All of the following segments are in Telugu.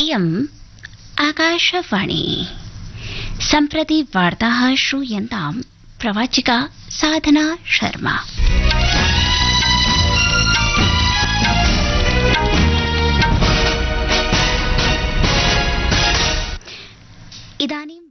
इयम् आकाशवाणी सम्प्रति वार्ताः श्रूयन्ताम् प्रवाचिका साधना शर्मा इदानीं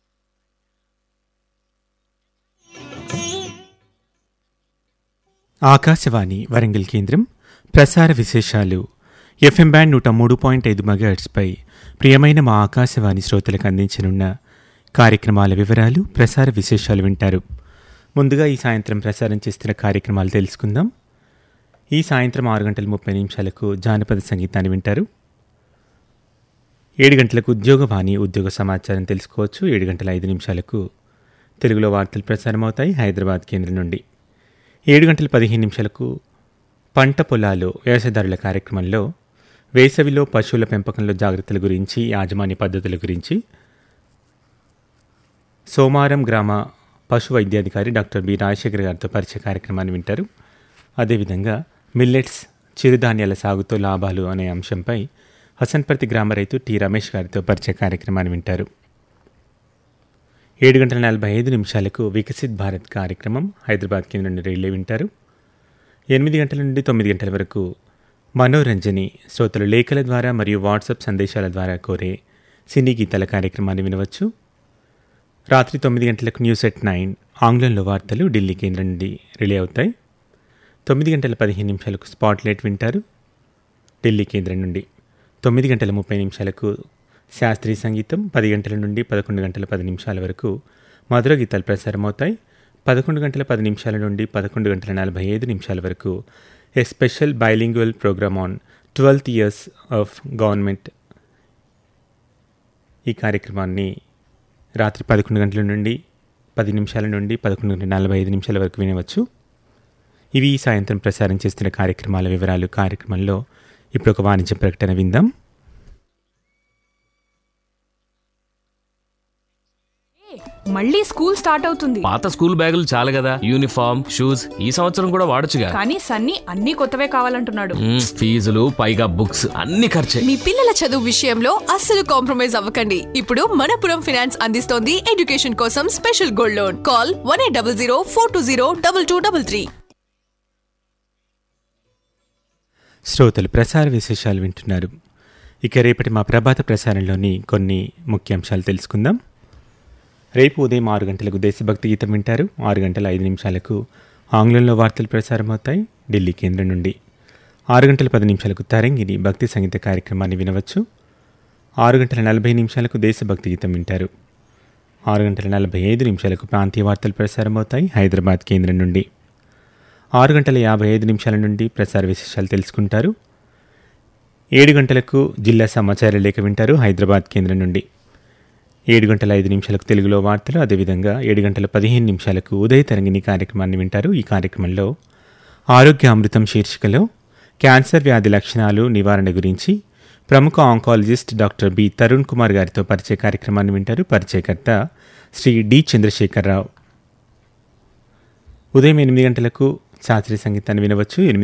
ఆకాశవాణి వరంగల్ కేంద్రం ప్రసార విశేషాలు ఎఫ్ఎం బ్యాండ్ నూట మూడు పాయింట్ ఐదు మెగాహెర్ట్స్పై ప్రియమైన మా ఆకాశవాణి శ్రోతలకు అందించనున్న కార్యక్రమాల వివరాలు ప్రసార విశేషాలు వింటారు ముందుగా ఈ సాయంత్రం ప్రసారం చేస్తున్న కార్యక్రమాలు తెలుసుకుందాం ఈ సాయంత్రం ఆరు గంటల ముప్పై నిమిషాలకు జానపద సంగీతాన్ని వింటారు ఏడు గంటలకు ఉద్యోగవాణి ఉద్యోగ సమాచారం తెలుసుకోవచ్చు ఏడు గంటల ఐదు నిమిషాలకు తెలుగులో వార్తలు ప్రసారం అవుతాయి హైదరాబాద్ కేంద్రం నుండి ఏడు గంటల పదిహేను నిమిషాలకు పంట పొలాలు వ్యవసాయదారుల కార్యక్రమంలో వేసవిలో పశువుల పెంపకంలో జాగ్రత్తల గురించి యాజమాన్య పద్ధతుల గురించి సోమారం గ్రామ పశు వైద్యాధికారి డాక్టర్ బి రాజశేఖర్ గారితో పరిచయ కార్యక్రమాన్ని వింటారు అదేవిధంగా మిల్లెట్స్ చిరుధాన్యాల సాగుతో లాభాలు అనే అంశంపై హసన్పర్తి గ్రామ రైతు టి రమేష్ గారితో పరిచయ కార్యక్రమాన్ని వింటారు ఏడు గంటల నలభై ఐదు నిమిషాలకు వికసిత్ భారత్ కార్యక్రమం హైదరాబాద్ కేంద్రం నుండి రైల్లో వింటారు ఎనిమిది గంటల నుండి తొమ్మిది గంటల వరకు మనోరంజని శ్రోతలు లేఖల ద్వారా మరియు వాట్సాప్ సందేశాల ద్వారా కోరే సినీ గీతాల కార్యక్రమాన్ని వినవచ్చు రాత్రి తొమ్మిది గంటలకు న్యూస్ ఎట్ నైన్ ఆంగ్లంలో వార్తలు ఢిల్లీ కేంద్రం నుండి రిలే అవుతాయి తొమ్మిది గంటల పదిహేను నిమిషాలకు స్పాట్లైట్ వింటారు ఢిల్లీ కేంద్రం నుండి తొమ్మిది గంటల ముప్పై నిమిషాలకు శాస్త్రీయ సంగీతం పది గంటల నుండి పదకొండు గంటల పది నిమిషాల వరకు మధుర గీతాలు ప్రసారం అవుతాయి పదకొండు గంటల పది నిమిషాల నుండి పదకొండు గంటల నలభై ఐదు నిమిషాల వరకు a special bilingual programme on twelfth years of government ఈ కార్యక్రమాన్ని రాత్రి పదకొండు గంటల నుండి పది నిమిషాల నుండి పదకొండు గంటల నలభై ఐదు నిమిషాల వరకు వినవచ్చు ఇవి ఈ సాయంత్రం ప్రసారం చేస్తున్న కార్యక్రమాల వివరాలు కార్యక్రమంలో ఇప్పుడు ఒక వాణిజ్య ప్రకటన విందాం మళ్ళీ స్కూల్ స్టార్ట్ అవుతుంది పాత స్కూల్ బ్యాగులు చాలు కదా యూనిఫామ్ షూస్ ఈ సంవత్సరం కూడా వాడొచ్చుగా కానీ సన్నీ అన్ని కొత్తవే కావాలంటున్నాడు మ్మ్, ఫీజులు పైగా బుక్స్ అన్ని ఖర్చే మీ పిల్లల చదువు విషయంలో అస్సలు కాంప్రమైజ్ అవ్వకండి ఇప్పుడు మనపురం ఫైనాన్స్ అందిస్తోంది ఎడ్యుకేషన్ కోసం special gold loan call one eight double zero four two zero double two double three శ్రోతలు ప్రసార విశేషాలు వింటున్నారు ఇక రేపటి మా ప్రభాత ప్రసారంలోని కొన్ని ముఖ్యాంశాలు తెలుసుకుందాం రేపు ఉదయం ఆరు గంటలకు దేశభక్తి గీతం వింటారు ఆరు గంటల ఐదు నిమిషాలకు ఆంగ్లంలో వార్తలు ప్రసారం అవుతాయి ఢిల్లీ కేంద్రం నుండి ఆరు గంటల పది నిమిషాలకు తరంగిని భక్తి సంగీత కార్యక్రమాన్ని వినవచ్చు ఆరు గంటల నలభై నిమిషాలకు దేశభక్తి గీతం వింటారు ఆరు గంటల నలభై ఐదు నిమిషాలకు ప్రాంతీయ వార్తలు ప్రసారం అవుతాయి హైదరాబాద్ కేంద్రం నుండి ఆరు గంటల యాభై ఐదు నిమిషాల నుండి ప్రసార విశేషాలు తెలుసుకుంటారు ఏడు గంటలకు జిల్లా సమాచార లేఖ వింటారు హైదరాబాద్ కేంద్రం నుండి ఏడు గంటల ఐదు నిమిషాలకు తెలుగులో వార్తలు అదేవిధంగా ఏడు గంటల పదిహేను నిమిషాలకు ఉదయ తరంగిణి కార్యక్రమాన్ని వింటారు ఈ కార్యక్రమంలో ఆరోగ్య అమృతం శీర్షికలో క్యాన్సర్ వ్యాధి లక్షణాలు నివారణ గురించి ప్రముఖ oncologist doctor B Tarun Kumar గారితో పరిచయ కార్యక్రమాన్ని వింటారు పరిచయకర్త శ్రీ డి చంద్రశేఖరరావు ఉదయం ఎనిమిది గంటలకు శాస్త్రీయ సంగీతాన్ని వినవచ్చు ఎనిమిది